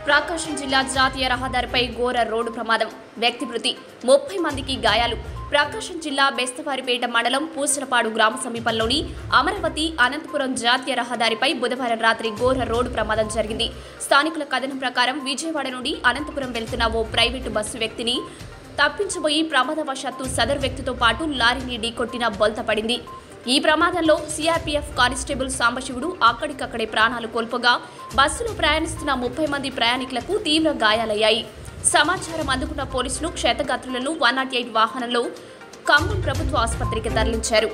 ప్రకాశం జిల్లా జాతీయ రహదారిపై ఘోర రోడ్డు ప్రమాదం వ్యక్తి మృతి ముప్పై మందికి గాయాలు ప్రకాశం జిల్లా బెస్తవారిపేట మండలం పూసలపాడు గ్రామ సమీపంలోని అమరావతి అనంతపురం జాతీయ రహదారిపై బుధవారం రాత్రి ఘోర రోడ్డు ప్రమాదం జరిగింది స్థానికుల కథనం ప్రకారం విజయవాడ నుండి అనంతపురం వెళ్తున్న ఓ ప్రైవేటు బస్సు వ్యక్తిని తప్పించబోయి ప్రమాదవశాత్తు సదరు వ్యక్తితో పాటు లారీని ఢీకొట్టిన బొల్త పడింది ఈ ప్రమాదంలో సిఆర్పీఎఫ్ కానిస్టేబుల్ సాంబశివుడు అక్కడికక్కడే ప్రాణాలు కోల్పోగా బస్సులో ప్రయాణిస్తున్న ముప్పై మంది ప్రయాణికులకు తీవ్ర గాయాలయ్యాయి సమాచారం అందుకున్న పోలీసులు క్షతగాత్రులను వన్ నాట్ ఎయిట్ వాహనంలో ఖమ్మం ప్రభుత్వ ఆసుపత్రికి తరలించారు